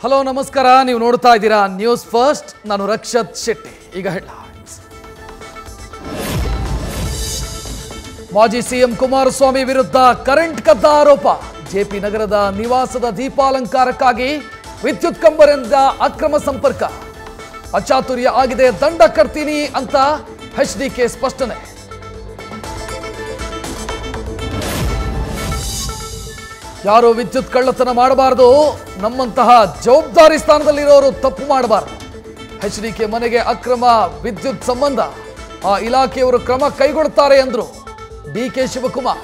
hello ನಮಸ್ಕಾರ ನೀವು ನೋಡ್ತಾ ಇದ್ದೀರಾ ನ್ಯೂಸ್ ಫಸ್ಟ್ ನಾನು ರಕ್ಷತ್ ಶೆಟ್ಟಿ ಈಗ ಹೆಡ್ಲೈನ್ಸ್ ಮಾಜಿ ಸಿಎಂ ಕುಮಾರಸ್ವಾಮಿ ವಿರುದ್ಧ ಕರೆಂಟ್ ಕದ್ದ ಆರೋಪ ಜೆಪಿ ನಗರದ ನಿವಾಸದ ದೀಪಾಲಂಕಾರಕ್ಕಾಗಿ ವಿದ್ಯುತ್ ಕಂಬರಿಂದ ಅಕ್ರಮ ಸಂಪರ್ಕ ಅಚಾತುರ್ಯ ಆಗಿದೆ ದಂಡ ಕಟ್ತೀನಿ ಅಂತ ಎಚ್ಡಿಕೆ ಸ್ಪಷ್ಟನೆ ಯಾರು ವಿದ್ಯುತ್ ಕಳ್ಳತನ ಮಾಡಬಾರದು ನಮ್ಮಂತಹ ಜವಾಬ್ದಾರಿ ಸ್ಥಾನದಲ್ಲಿರೋರು ತಪ್ಪು ಮಾಡಬಾರದು ಎಚ್ ಡಿ ಕೆ ಮನೆಗೆ ಅಕ್ರಮ ವಿದ್ಯುತ್ ಸಂಬಂಧ ಆ ಇಲಾಖೆಯವರು ಕ್ರಮ ಕೈಗೊಳ್ಳುತ್ತಾರೆ ಎಂದರು ಡಿ ಕೆ ಶಿವಕುಮಾರ್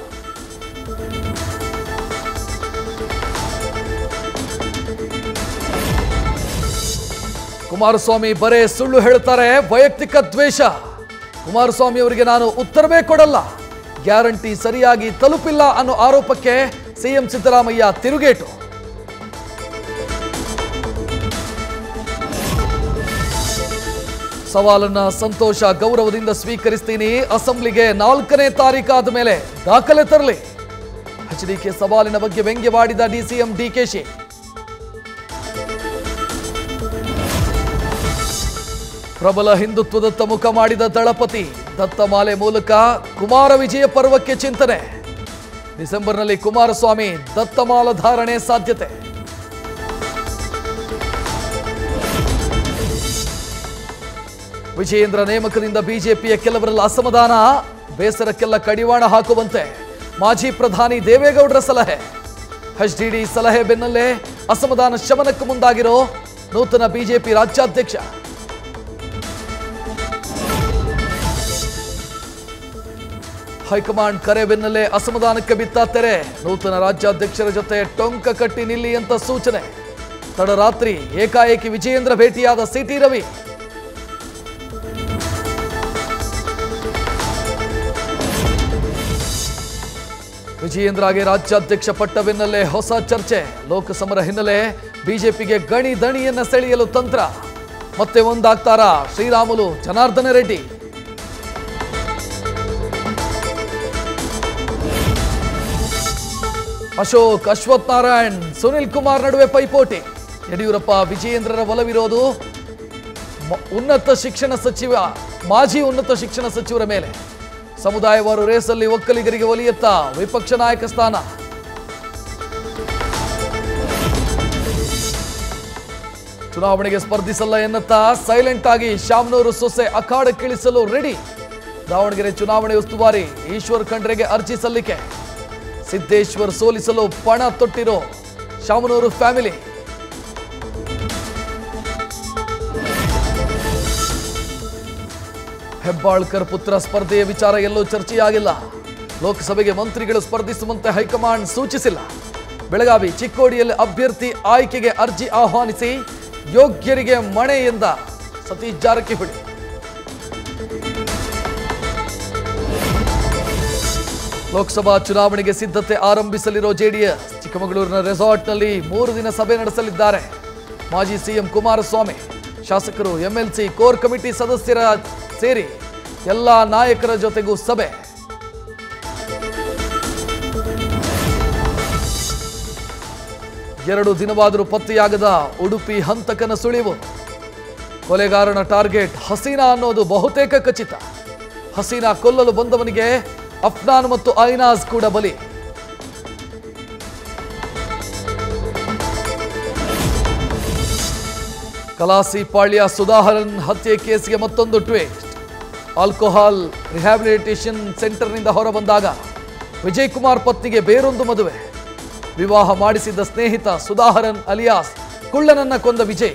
ಕುಮಾರಸ್ವಾಮಿ ಬರೇ ಸುಳ್ಳು ಹೇಳ್ತಾರೆ ವೈಯಕ್ತಿಕ ದ್ವೇಷ ಕುಮಾರಸ್ವಾಮಿ ಅವರಿಗೆ ನಾನು ಉತ್ತರವೇ ಕೊಡಲ್ಲ ಗ್ಯಾರಂಟಿ ಸರಿಯಾಗಿ ತಲುಪಿಲ್ಲ ಅನ್ನೋ ಆರೋಪಕ್ಕೆ ಸಿಎಂ ಸಿದ್ದರಾಮಯ್ಯ ತಿರುಗೇಟು ಸವಾಲನ್ನ ಸಂತೋಷ ಗೌರವದಿಂದ ಸ್ವೀಕರಿಸ್ತೀನಿ ಅಸೆಂಬ್ಲಿಗೆ ನಾಲ್ಕನೇ ತಾರೀಕಾದ ಮೇಲೆ ದಾಖಲೆ ತರಲಿ ಎಚ್ಡಿಕೆ ಸವಾಲಿನ ಬಗ್ಗೆ ವ್ಯಂಗ್ಯವಾಡಿದ ಡಿಸಿಎಂ ಡಿಕೆಶಿ ಪ್ರಬಲ ಹಿಂದುತ್ವದತ್ತ ಮುಖ ಮಾಡಿದ ದಳಪತಿ ದತ್ತಮಾಲೆ ಮೂಲಕ ಕುಮಾರ ವಿಜಯ ಪರ್ವಕ್ಕೆ ಚಿಂತನೆ ಡಿಸೆಂಬರ್ನಲ್ಲಿ ಕುಮಾರಸ್ವಾಮಿ ದತ್ತಮಾಲ ಧಾರಣೆ ಸಾಧ್ಯತೆ ವಿಜಯೇಂದ್ರ ನೇಮಕದಿಂದ ಬಿಜೆಪಿಯ ಕೆಲವರೆಲ್ಲ ಅಸಮಾಧಾನ ಬೇಸರಕ್ಕೆಲ್ಲ ಕಡಿವಾಣ ಹಾಕುವಂತೆ ಮಾಜಿ ಪ್ರಧಾನಿ ದೇವೇಗೌಡರ ಸಲಹೆ ಎಚ್ಡಿಡಿ ಸಲಹೆ ಬೆನ್ನಲ್ಲೇ ಅಸಮಾಧಾನ ಶಮನಕ್ಕೆ ಮುಂದಾಗಿರೋ ನೂತನ ಬಿಜೆಪಿ ರಾಜ್ಯಾಧ್ಯಕ್ಷ ಹೈಕಮಾಂಡ್ ಕರೆ ಬೆನ್ನಲ್ಲೇ ಅಸಮಾಧಾನಕ್ಕೆ ಬಿತ್ತ ತೆರೆ ನೂತನ ರಾಜ್ಯಾಧ್ಯಕ್ಷರ ಜೊತೆ ಟೊಂಕ ಕಟ್ಟಿ ನಿಲ್ಲಿ ಅಂತ ಸೂಚನೆ ತಡರಾತ್ರಿ ಏಕಾಏಕಿ ವಿಜಯೇಂದ್ರ ಭೇಟಿಯಾದ ಸಿಟಿ ರವಿ ವಿಜಯೇಂದ್ರಗೆ ರಾಜ್ಯಾಧ್ಯಕ್ಷ ಪಟ್ಟ ಬೆನ್ನಲ್ಲೇ ಹೊಸ ಚರ್ಚೆ ಲೋಕಸಮರ ಹಿನ್ನೆಲೆ ಬಿಜೆಪಿಗೆ ಗಣಿ ದಣಿಯನ್ನ ಸೆಳೆಯಲು ತಂತ್ರ ಮತ್ತೆ ಒಂದಾಗ್ತಾರಾ ಶ್ರೀರಾಮುಲು ಜನಾರ್ದನ ರೆಡ್ಡಿ ಅಶೋಕ್ ಅಶ್ವಥ್ ನಾರಾಯಣ್ ಸುನಿಲ್ ಕುಮಾರ್ ನಡುವೆ ಪೈಪೋಟಿ ಯಡಿಯೂರಪ್ಪ ವಿಜಯೇಂದ್ರರ ಒಲವಿರೋದು ಮ- ಉನ್ನತ ಶಿಕ್ಷಣ ಸಚಿವ ಮಾಜಿ ಉನ್ನತ ಶಿಕ್ಷಣ ಸಚಿವರ ಮೇಲೆ ಸಮುದಾಯವಾರು ರೇಸಲ್ಲಿ ಒಕ್ಕಲಿಗರಿಗೆ ಒಲಿಯತ್ತ ವಿಪಕ್ಷ ನಾಯಕ ಸ್ಥಾನ ಚುನಾವಣೆಗೆ ಸ್ಪರ್ಧಿಸಲ್ಲ ಎನ್ನತ್ತ ಸೈಲೆಂಟ್ ಆಗಿ ಶಾಮನೂರು ಸೊಸೆ ಅಖಾಡಕ್ಕಿಳಿಸಲು ರೆಡಿ ದಾವಣಗೆರೆ ಚುನಾವಣೆ ಉಸ್ತುವಾರಿ ಈಶ್ವರ್ ಖಂಡ್ರೆಗೆ ಅರ್ಜಿ ಸಲ್ಲಿಕೆ ಸಿದ್ದೇಶ್ವರ್ ಸೋಲಿಸಲು ಪಣ ತೊಟ್ಟಿರೋ ಶಾಮನೂರು ಫ್ಯಾಮಿಲಿ ಹೆಬ್ಬಾಳ್ಕರ್ ಪುತ್ರ ಸ್ಪರ್ಧೆಯ ವಿಚಾರ ಎಲ್ಲೂ ಚರ್ಚೆಯಾಗಿಲ್ಲ ಲೋಕಸಭೆಗೆ ಮಂತ್ರಿಗಳು ಸ್ಪರ್ಧಿಸುವಂತೆ ಹೈಕಮಾಂಡ್ ಸೂಚಿಸಿಲ್ಲ ಬೆಳಗಾವಿ ಚಿಕ್ಕೋಡಿಯಲ್ಲಿ ಅಭ್ಯರ್ಥಿ ಆಯ್ಕೆಗೆ ಅರ್ಜಿ ಆಹ್ವಾನಿಸಿ ಯೋಗ್ಯರಿಗೆ ಮಣೆ ಎಂದ ಸತೀಶ್ ಜಾರಕಿಹೊಳಿ ಲೋಕಸಭಾ ಚುನಾವಣೆಗೆ ಸಿದ್ಧತೆ ಆರಂಭಿಸಲಿರೋ ಜೆಡಿಎಸ್ ಚಿಕ್ಕಮಗಳೂರಿನ ರೆಸಾರ್ಟ್ನಲ್ಲಿ ಮೂರು ದಿನ ಸಭೆ ನಡೆಸಲಿದ್ದಾರೆ ಮಾಜಿ ಸಿಎಂ ಕುಮಾರಸ್ವಾಮಿ ಶಾಸಕರು ಎಂಎಲ್ಸಿ ಕೋರ್ ಕಮಿಟಿ ಸದಸ್ಯರ ಸೇರಿ ಎಲ್ಲ ನಾಯಕರ ಜೊತೆಗೂ ಸಭೆ ಎರಡು ದಿನವಾದರೂ ಪತ್ತೆಯಾಗದ ಉಡುಪಿ ಹಂತಕನ ಸುಳಿವು ಕೊಲೆಗಾರನ ಟಾರ್ಗೆಟ್ ಹಸೀನಾ ಅನ್ನೋದು ಬಹುತೇಕ ಖಚಿತ ಹಸೀನಾ ಕೊಲ್ಲಲು ಬಂದವನಿಗೆ ಅಫ್ನಾನ್ ಮತ್ತು ಐನಾಜ್ ಕೂಡ ಬಲಿ ಕಲಾಸಿ ಪಾಳ್ಯ ಸುಧಾಹರನ್ ಹತ್ಯೆ ಕೇಸ್ಗೆ ಮತ್ತೊಂದು ಟ್ವೇಸ್ಟ್ ಆಲ್ಕೋಹಾಲ್ ರಿಹ್ಯಾಬಿಲಿಟೇಷನ್ ಸೆಂಟರ್ನಿಂದ ಹೊರಬಂದಾಗ ವಿಜಯ್ ಕುಮಾರ್ ಪತ್ನಿಗೆ ಬೇರೊಂದು ಮದುವೆ ವಿವಾಹ ಮಾಡಿಸಿದ್ದ ಸ್ನೇಹಿತ ಸುಧಾಹರನ್ ಅಲಿಯಾಸ್ ಕುಳ್ಳನನ್ನ ಕೊಂದ ವಿಜಯ್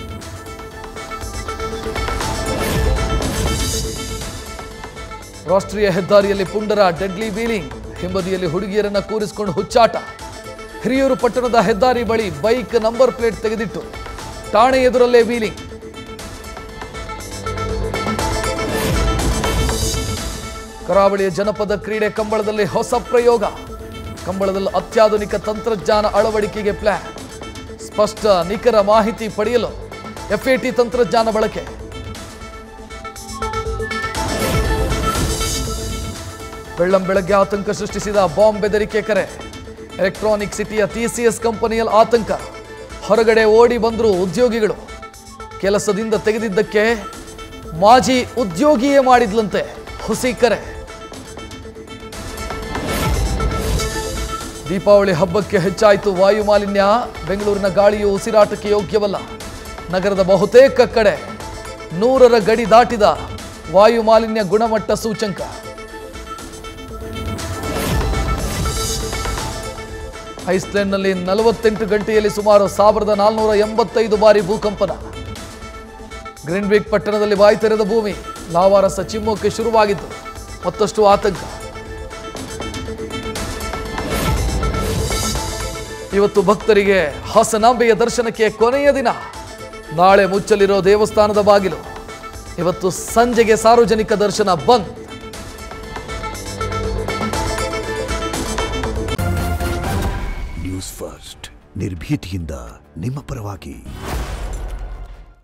ರಾಷ್ಟ್ರೀಯ ಹೆದ್ದಾರಿಯಲ್ಲಿ ಪುಂಡರ ಡೆಡ್ಲಿ ವೀಲಿಂಗ್ ಹಿಂಬದಿಯಲ್ಲಿ ಹುಡುಗಿಯರನ್ನ ಕೂರಿಸಿಕೊಂಡು ಹುಚ್ಚಾಟ ಹಿರಿಯೂರು ಪಟ್ಟಣದ ಹೆದ್ದಾರಿ ಬಳಿ ಬೈಕ್ ನಂಬರ್ ಪ್ಲೇಟ್ ತೆಗೆದಿಟ್ಟು ಠಾಣೆ ಎದುರಲ್ಲೇ ವೀಲಿಂಗ್ ಕರಾವಳಿಯ ಜನಪದ ಕ್ರೀಡೆ ಕಂಬಳದಲ್ಲಿ ಹೊಸ ಪ್ರಯೋಗ ಕಂಬಳದಲ್ಲಿ ಅತ್ಯಾಧುನಿಕ ತಂತ್ರಜ್ಞಾನ ಅಳವಡಿಕೆಗೆ ಪ್ಲಾನ್ ಸ್ಪಷ್ಟ ನಿಖರ ಮಾಹಿತಿ ಪಡೆಯಲು ಎಫ್ಎಟಿ ತಂತ್ರಜ್ಞಾನ ಬಳಕೆ ಬೆಳ್ಳಂ ಬೆಳಗ್ಗೆ ಆತಂಕ ಸೃಷ್ಟಿಸಿದ ಬಾಂಬ್ ಬೆದರಿಕೆ ಕರೆ ಎಲೆಕ್ಟ್ರಾನಿಕ್ ಸಿಟಿಯ ಟಿಸಿಎಸ್ ಕಂಪನಿಯಲ್ಲಿ ಆತಂಕ ಹೊರಗಡೆ ಓಡಿ ಬಂದರು ಉದ್ಯೋಗಿಗಳು ಕೆಲಸದಿಂದ ತೆಗೆದಿದ್ದಕ್ಕೆ ಮಾಜಿ ಉದ್ಯೋಗಿಯೇ ಮಾಡಿದ್ಲಂತೆ ಹುಸಿ ಕರೆ ದೀಪಾವಳಿ ಹಬ್ಬಕ್ಕೆ ಹೆಚ್ಚಾಯಿತು ವಾಯು ಮಾಲಿನ್ಯ ಬೆಂಗಳೂರಿನ ಗಾಳಿಯು ಉಸಿರಾಟಕ್ಕೆ ಯೋಗ್ಯವಲ್ಲ ನಗರದ ಬಹುತೇಕ ಕಡೆ ನೂರರ ಗಡಿ ದಾಟಿದ ವಾಯು ಮಾಲಿನ್ಯ ಗುಣಮಟ್ಟ ಸೂಚಂಕ ಐಸ್ಲ್ಯಾಂಡ್ನಲ್ಲಿ ನಲವತ್ತೆಂಟು ಗಂಟೆಯಲ್ಲಿ ಸುಮಾರು ಸಾವಿರದ ನಾಲ್ನೂರ ಎಂಬತ್ತೈದು ಬಾರಿ ಭೂಕಂಪನ ಗ್ರೀನ್ವಿಕ್ ಪಟ್ಟಣದಲ್ಲಿ ಬಾಯಿ ತೆರೆದ ಭೂಮಿ ಲಾವಾರಸ ಚಿಮ್ಮೋಕೆ ಶುರುವಾಗಿದ್ದು ಮತ್ತಷ್ಟು ಆತಂಕ ಇವತ್ತು ಭಕ್ತರಿಗೆ ಹಾಸನಾಂಬೆಯ ದರ್ಶನಕ್ಕೆ ಕೊನೆಯ ದಿನ ನಾಳೆ ಮುಚ್ಚಲಿರೋ ದೇವಸ್ಥಾನದ ಬಾಗಿಲು ಇವತ್ತು ಸಂಜೆಗೆ ಸಾರ್ವಜನಿಕ ದರ್ಶನ ಬಂದ್ ನ್ಯೂಸ್ ಫಸ್ಟ್ ನಿರ್ಭೀತಿಯಿಂದ ನಿಮ್ಮ ಪರವಾಗಿ